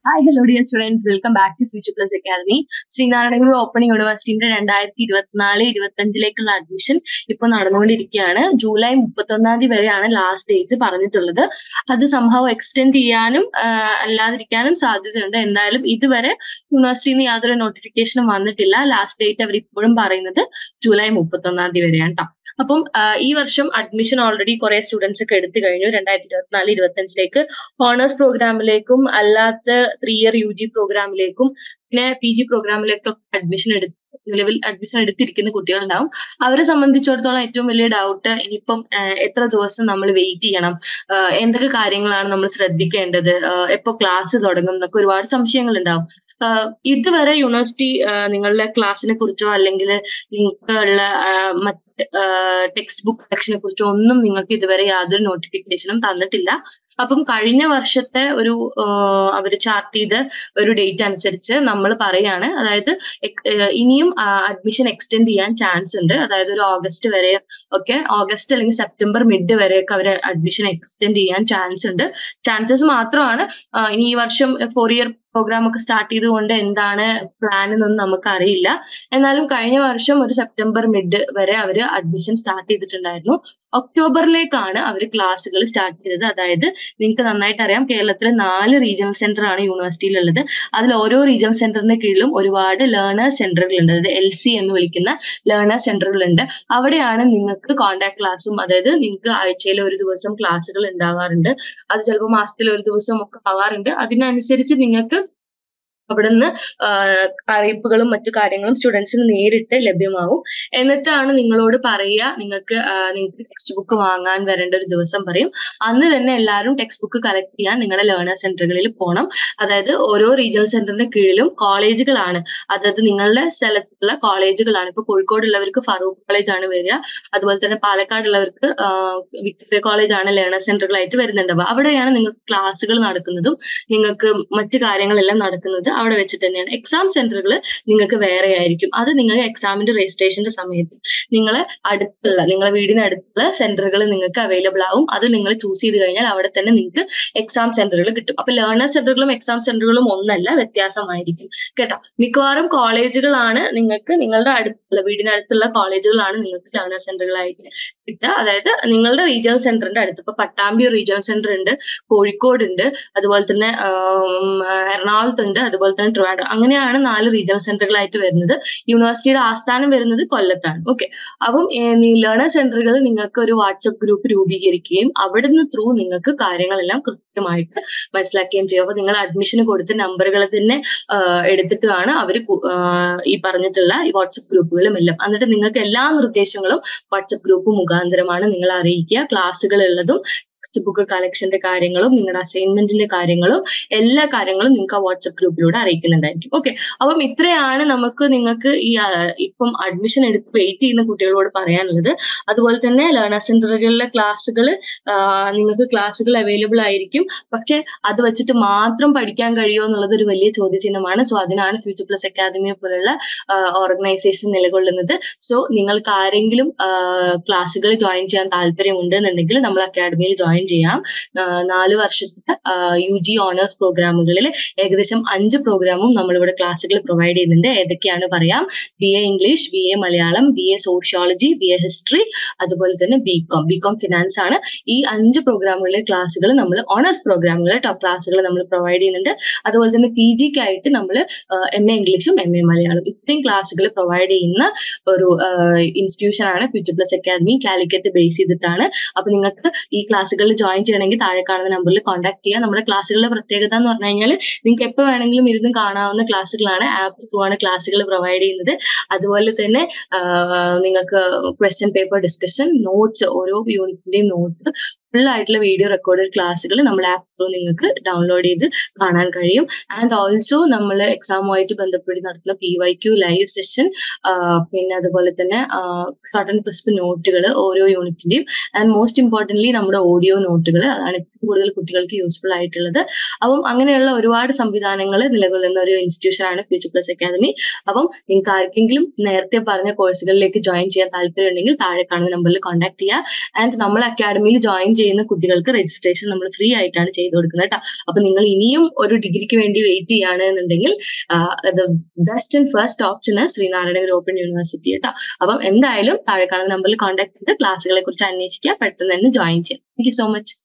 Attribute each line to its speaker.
Speaker 1: hi hello dear students welcome back to future plus academy Sreenarayanaguru open യൂണിവേഴ്സിറ്റിന്റെ രണ്ടായിരത്തി ഇരുപത്തിനാല് ഇരുപത്തഞ്ചിലേക്കുള്ള admission ഇപ്പൊ നടന്നുകൊണ്ടിരിക്കുകയാണ് ജൂലൈ മുപ്പത്തൊന്നാം തീയതി വരെയാണ് ലാസ്റ്റ് ഡേറ്റ് പറഞ്ഞിട്ടുള്ളത് അത് സംഭവം എക്സ്റ്റെൻഡ് ചെയ്യാനും ആഹ് അല്ലാതിരിക്കാനും സാധ്യതയുണ്ട് എന്തായാലും ഇതുവരെ യൂണിവേഴ്സിറ്റിയിൽ നിന്ന് യാതൊരു നോട്ടിഫിക്കേഷനും വന്നിട്ടില്ല ലാസ്റ്റ് ഡേറ്റ് അവർ ഇപ്പോഴും പറയുന്നത് ജൂലൈ മുപ്പത്തൊന്നാം തീയതി വരെയാണ് കേട്ടോ അപ്പം ആഹ് ഈ വർഷം അഡ്മിഷൻ ഓൾറെഡി കുറെ സ്റ്റുഡൻസ് ഒക്കെ എടുത്തു കഴിഞ്ഞു രണ്ടായിരത്തി ഇരുപത്തിനാല് ഇരുപത്തഞ്ചിലേക്ക് ഓണേഴ്സ് പ്രോഗ്രാമിലേക്കും അല്ലാത്ത ത്രീ ഇയർ യു ജി പ്രോഗ്രാമിലേക്കും പിന്നെ പി ജി പ്രോഗ്രാമിലേക്കൊക്കെ അഡ്മിഷൻ എടുത്ത് നിലവിൽ അഡ്മിഷൻ എടുത്തിരിക്കുന്ന കുട്ടികളുണ്ടാവും അവരെ സംബന്ധിച്ചിടത്തോളം ഏറ്റവും വലിയ ഡൗട്ട് ഇനിയിപ്പം ആഹ് എത്ര ദിവസം നമ്മൾ വെയിറ്റ് ചെയ്യണം ആഹ് എന്തൊക്കെ കാര്യങ്ങളാണ് നമ്മൾ ശ്രദ്ധിക്കേണ്ടത് ആഹ് എപ്പോ ക്ലാസ് തുടങ്ങും എന്നൊക്കെ ഒരുപാട് സംശയങ്ങൾ ഉണ്ടാവും ആഹ് ഇതുവരെ യൂണിവേഴ്സിറ്റി ആഹ് നിങ്ങളുടെ ക്ലാസ്സിനെ കുറിച്ചോ അല്ലെങ്കിൽ നിങ്ങൾക്ക് ഉള്ള ആഹ് മറ്റ് ടെക്സ്റ്റ് ബുക്ക് കളക്ഷനെ കുറിച്ചോ ഒന്നും നിങ്ങൾക്ക് ഇതുവരെ യാതൊരു നോട്ടിഫിക്കേഷനും തന്നിട്ടില്ല അപ്പം കഴിഞ്ഞ വർഷത്തെ ഒരു അവർ ചാർട്ട് ചെയ്ത ഒരു ഡേറ്റ് അനുസരിച്ച് നമ്മൾ പറയാണ് അതായത് എക്- ഏഹ് ഇനിയും അഡ്മിഷൻ എക്സ്റ്റെൻഡ് ചെയ്യാൻ ചാൻസ് ഉണ്ട് അതായത് ഒരു ഓഗസ്റ്റ് വരെ ഒക്കെ ഓഗസ്റ്റ് അല്ലെങ്കിൽ സെപ്റ്റംബർ മിഡ് വരെയൊക്കെ അവർ അഡ്മിഷൻ എക്സ്റ്റെൻഡ് ചെയ്യാൻ ചാൻസ് ഉണ്ട് ചാൻസസ് മാത്രമാണ് ആഹ് ഇനി ഈ വർഷം ഫോർ ഇയർ പ്രോഗ്രാം ഒക്കെ സ്റ്റാർട്ട് ചെയ്തുകൊണ്ട് എന്താണ് പ്ലാൻ എന്നൊന്നും നമുക്ക് അറിയില്ല എന്നാലും കഴിഞ്ഞ വർഷം ഒരു സെപ്റ്റംബർ മിഡ് വരെ അവർ അഡ്മിഷൻ സ്റ്റാർട്ട് ചെയ്തിട്ടുണ്ടായിരുന്നു ഒക്ടോബറിലേക്കാണ് അവർ ക്ലാസ്സുകൾ സ്റ്റാർട്ട് ചെയ്തത് അതായത് നിങ്ങൾക്ക് നന്നായിട്ട് അറിയാം കേരളത്തിൽ നാല് റീജിയണൽ സെന്റർ ആണ് യൂണിവേഴ്സിറ്റിയിലുള്ളത് അതിൽ ഓരോ റീജിയണൽ സെന്ററിന്റെ കീഴിലും ഒരുപാട് ലേണേഴ്സ് സെന്ററുകളുണ്ട് അതായത് എൽ സി എന്ന് വിളിക്കുന്ന ലേണേഴ്സ് സെന്ററുകളുണ്ട് അവിടെയാണ് നിങ്ങൾക്ക് കോണ്ടാക്ട് ക്ലാസ്സും അതായത് നിങ്ങൾക്ക് ആഴ്ചയിൽ ഒരു ദിവസം ക്ലാസ്സുകൾ ഉണ്ടാവാറുണ്ട് അത് ചിലപ്പോൾ മാസത്തിൽ ഒരു ദിവസം ഒക്കെ ആവാറുണ്ട് അതിനനുസരിച്ച് നിങ്ങൾക്ക് അവിടുന്ന് ആഹ് അറിയിപ്പുകളും മറ്റു കാര്യങ്ങളും സ്റ്റുഡൻസിന് നേരിട്ട് ലഭ്യമാവും എന്നിട്ടാണ് നിങ്ങളോട് പറയുക നിങ്ങൾക്ക് ആഹ് നിങ്ങൾക്ക് ടെക്സ്റ്റ് ബുക്ക് വാങ്ങാൻ വരേണ്ട ഒരു ദിവസം പറയും അന്ന് തന്നെ എല്ലാവരും ടെക്സ്റ്റ് ബുക്ക് കളക്ട് ചെയ്യാൻ നിങ്ങളുടെ ലേണേഴ്സ് സെന്ററുകളിൽ പോകണം അതായത് ഓരോ റീജിയണൽ സെന്ററിന്റെ കീഴിലും കോളേജുകളാണ് അതായത് നിങ്ങളുടെ സ്ഥലത്തുള്ള കോളേജുകളാണ് ഇപ്പൊ കോഴിക്കോടുള്ളവർക്ക് ഫറൂഖ് കോളേജ് ആണ് വരിക അതുപോലെ തന്നെ പാലക്കാടുള്ളവർക്ക് ആഹ് വിക്ടോറിയ കോളേജ് ആണ് ലേണേഴ്സ് സെന്ററുകളായിട്ട് വരുന്നുണ്ടാവുക അവിടെയാണ് നിങ്ങൾക്ക് ക്ലാസ്സുകൾ നടക്കുന്നതും നിങ്ങൾക്ക് മറ്റു കാര്യങ്ങളെല്ലാം നടക്കുന്നത് അവിടെ വെച്ചിട്ട് തന്നെയാണ് എക്സാം സെന്ററുകൾ നിങ്ങൾക്ക് വേറെ ആയിരിക്കും അത് നിങ്ങൾ എക്സാമിന്റെ രജിസ്ട്രേഷന്റെ സമയത്ത് നിങ്ങളെ അടുത്തുള്ള നിങ്ങളെ വീടിന് അടുത്തുള്ള സെന്ററുകൾ നിങ്ങൾക്ക് അവൈലബിൾ ആവും അത് നിങ്ങൾ ചൂസ് ചെയ്ത് കഴിഞ്ഞാൽ അവിടെ തന്നെ നിങ്ങൾക്ക് എക്സാം സെന്ററുകൾ കിട്ടും അപ്പൊ ലേണേഴ്സ് സെന്ററുകളും എക്സാം സെന്ററുകളും ഒന്നല്ല വ്യത്യാസമായിരിക്കും കേട്ടോ മിക്കവാറും കോളേജുകളാണ് നിങ്ങൾക്ക് നിങ്ങളുടെ അടുത്തുള്ള വീടിനടുത്തുള്ള കോളേജുകളാണ് നിങ്ങൾക്ക് ലേണേഴ്സ് സെന്ററുകളായിട്ട് കിട്ടുക അതായത് നിങ്ങളുടെ റീജിയണൽ സെന്ററിന്റെ അടുത്ത് ഇപ്പൊ പട്ടാമ്പി റീജിയണൽ സെന്റർ ഉണ്ട് കോഴിക്കോട് ഉണ്ട് അതുപോലെ തന്നെ ആം, എറണാകുളത്തുണ്ട് അതുപോലെ തന്നെ ട്രിവാൻഡ്രം അങ്ങനെയാണ് നാല് റീജിയണൽ സെന്ററുകളായിട്ട് വരുന്നത് യൂണിവേഴ്സിറ്റിയുടെ ആസ്ഥാനം വരുന്നത് കൊല്ലത്താണ് ഓക്കെ അപ്പം ലേണർ സെന്ററുകൾ നിങ്ങൾക്ക് ഒരു വാട്സപ്പ് ഗ്രൂപ്പ് രൂപീകരിക്കുകയും അവിടുന്ന് ത്രൂ നിങ്ങൾക്ക് കാര്യങ്ങളെല്ലാം കൃത്യമായിട്ട് മനസ്സിലാക്കുകയും ചെയ്യും അപ്പൊ നിങ്ങൾ അഡ്മിഷന് കൊടുത്ത നമ്പറുകൾ തന്നെ ആഹ് എടുത്തിട്ട് ആണ് അവർ ഈ പറഞ്ഞിട്ടുള്ള ഈ വാട്സപ്പ് ഗ്രൂപ്പുകളും എല്ലാം എന്നിട്ട് നിങ്ങൾക്ക് എല്ലാ നിർദ്ദേശങ്ങളും വാട്സപ്പ് ഗ്രൂപ്പ് മുഖാന്തരമാണ് നിങ്ങൾ അറിയിക്കുക ക്ലാസ്സുകൾ ഉള്ളതും ടെക്സ്റ്റ് ബുക്ക് കളക്ഷന്റെ കാര്യങ്ങളും നിങ്ങളുടെ അസൈൻമെന്റിന്റെ കാര്യങ്ങളും എല്ലാ കാര്യങ്ങളും നിങ്ങൾക്ക് ആ വാട്സപ്പ് ഗ്രൂപ്പിലൂടെ അറിയിക്കുന്നുണ്ടായിരിക്കും ഓക്കെ അപ്പം ഇത്രയാണ് നമുക്ക് നിങ്ങൾക്ക് ഈ ആ, ഇപ്പം അഡ്മിഷൻ എടുത്ത് വെയിറ്റ് ചെയ്യുന്ന കുട്ടികളോട് പറയാനുള്ളത് അതുപോലെ തന്നെ ലേണർ സെന്ററുകളിലെ ക്ലാസ്സുകൾ നിങ്ങൾക്ക് ക്ലാസ്സുകൾ അവൈലബിൾ ആയിരിക്കും പക്ഷെ അത് വെച്ചിട്ട് മാത്രം പഠിക്കാൻ കഴിയുമോ എന്നുള്ളത് ഒരു വലിയ ചോദ്യചിഹ്നമാണ് സോ അതിനാണ് ഫ്യൂച്ചർ പ്ലസ് അക്കാദമിയെ പോലുള്ള ഓർഗനൈസേഷൻ നിലകൊള്ളുന്നത് സോ നിങ്ങൾക്ക് ആരെങ്കിലും ക്ലാസ്സുകൾ ജോയിൻ ചെയ്യാൻ താല്പര്യമുണ്ട് എന്നുണ്ടെങ്കിൽ നമ്മൾ അക്കാദമിയിൽ ജോയിൻ ചെയ്യാം ആ, നാല് വർഷത്തെ യു ജി ഓണേഴ്സ് പ്രോഗ്രാമുകളിൽ ഏകദേശം അഞ്ച് പ്രോഗ്രാമും നമ്മളിവിടെ ക്ലാസ്സുകൾ പ്രൊവൈഡ് ചെയ്യുന്നുണ്ട് ഏതൊക്കെയാണ് പറയാം B A English B A Malayalam B A sociology B A history അതുപോലെ തന്നെ B com B com finance ആണ് ഈ അഞ്ച് പ്രോഗ്രാമുകളിലെ ക്ലാസ്സുകൾ നമ്മൾ ഓണേഴ്സ് പ്രോഗ്രാമുകൾ ടോപ്പ് ക്ലാസ്സുകൾ നമ്മൾ പ്രൊവൈഡ് ചെയ്യുന്നുണ്ട് അതുപോലെ തന്നെ പി ജിക്കായിട്ട് നമ്മൾ എം എ ഇംഗ്ലീഷും എം എ മലയാളം ഇത്രയും ക്ലാസ്സുകൾ പ്രൊവൈഡ് ചെയ്യുന്ന ഒരു ഇൻസ്റ്റിറ്റ്യൂഷൻ ആണ് future plus academy Calicut base ചെയ്തിട്ടാണ് അപ്പൊ നിങ്ങൾക്ക് ഈ ക്ലാസ്സുകളിൽ ജോയിൻ ചെയ്യണമെങ്കിൽ താഴെ കാണുന്ന നമ്പറിൽ കോൺടാക്ട് ചെയ്യുക നമ്മുടെ ക്ലാസ്സുകളുടെ പ്രത്യേകത എന്ന് പറഞ്ഞു കഴിഞ്ഞാൽ നിങ്ങൾക്ക് എപ്പോൾ വേണമെങ്കിലും ഇരുന്ന് കാണാവുന്ന ക്ലാസ്സുകളാണ് ആപ്പ് ത്രൂ ആണ് ക്ലാസ്സുകൾ പ്രൊവൈഡ് ചെയ്യുന്നത് അതുപോലെ തന്നെ ആഹ് നിങ്ങൾക്ക് ക്വസ്റ്റ്യൻ പേപ്പർ ഡിസ്കഷൻ നോട്ട്സ് ഓരോ യൂണിറ്റിന്റെയും നോട്ട്സ് ഫുൾ ആയിട്ടുള്ള വീഡിയോ റെക്കോർഡഡ് ക്ലാസ്സുകൾ നമ്മൾ ആപ്പ് ത്രൂ നിങ്ങൾക്ക് ഡൗൺലോഡ് ചെയ്ത് കാണാൻ കഴിയും ആൻഡ് ഓൾസോ നമ്മൾ എക്സാമുമായിട്ട് ബന്ധപ്പെട്ട് നടത്തുന്ന P Y Q live session പിന്നെ അതുപോലെ തന്നെ ഷോർട്ട് ആൻഡ് ക്രിസ്പ് നോട്ടുകൾ ഓരോ യൂണിറ്റിന്റെയും ആൻഡ് മോസ്റ്റ് ഇമ്പോർട്ടൻ്റ്ലി നമ്മുടെ ഓഡിയോ നോട്ടുകൾ അതാണ് ഏറ്റവും കൂടുതൽ കുട്ടികൾക്ക് യൂസ്ഫുൾ ആയിട്ടുള്ളത് അപ്പം അങ്ങനെയുള്ള ഒരുപാട് സംവിധാനങ്ങൾ നിലകൊള്ളുന്ന ഒരു ഇൻസ്റ്റിറ്റ്യൂഷൻ ആണ് ഫ്യൂച്ചർ പ്ലസ് അക്കാദമി അപ്പം നിങ്ങൾക്ക് ആർക്കെങ്കിലും നേരത്തെ പറഞ്ഞ കോഴ്സുകളിലേക്ക് ജോയിൻ ചെയ്യാൻ താല്പര്യം ഉണ്ടെങ്കിൽ താഴെ കാണുന്ന നമ്പറിൽ കോൺടാക്ട് ചെയ്യുക ആൻഡ് നമ്മൾ അക്കാഡമിയിൽ ജോയിൻ ചെയ്യുന്ന കുട്ടികൾക്ക് രജിസ്ട്രേഷൻ നമ്മൾ ഫ്രീ ആയിട്ടാണ് ചെയ്തു കൊടുക്കുന്നത് കേട്ടോ അപ്പൊ നിങ്ങൾ ഇനിയും ഒരു ഡിഗ്രിക്ക് വേണ്ടി വെയിറ്റ് ചെയ്യാണ് എന്നുണ്ടെങ്കിൽ best and first option Sreenarayanaguru open university കേട്ടോ അപ്പം എന്തായാലും താഴെ കാണുന്ന നമ്പറിൽ കോൺടാക്ട് ചെയ്ത് ക്ലാസ്സുകളെ കുറിച്ച് അന്വേഷിക്കുക പെട്ടെന്ന് തന്നെ ജോയിൻ ചെയ്യാം താങ്ക് യു സോ മച്ച്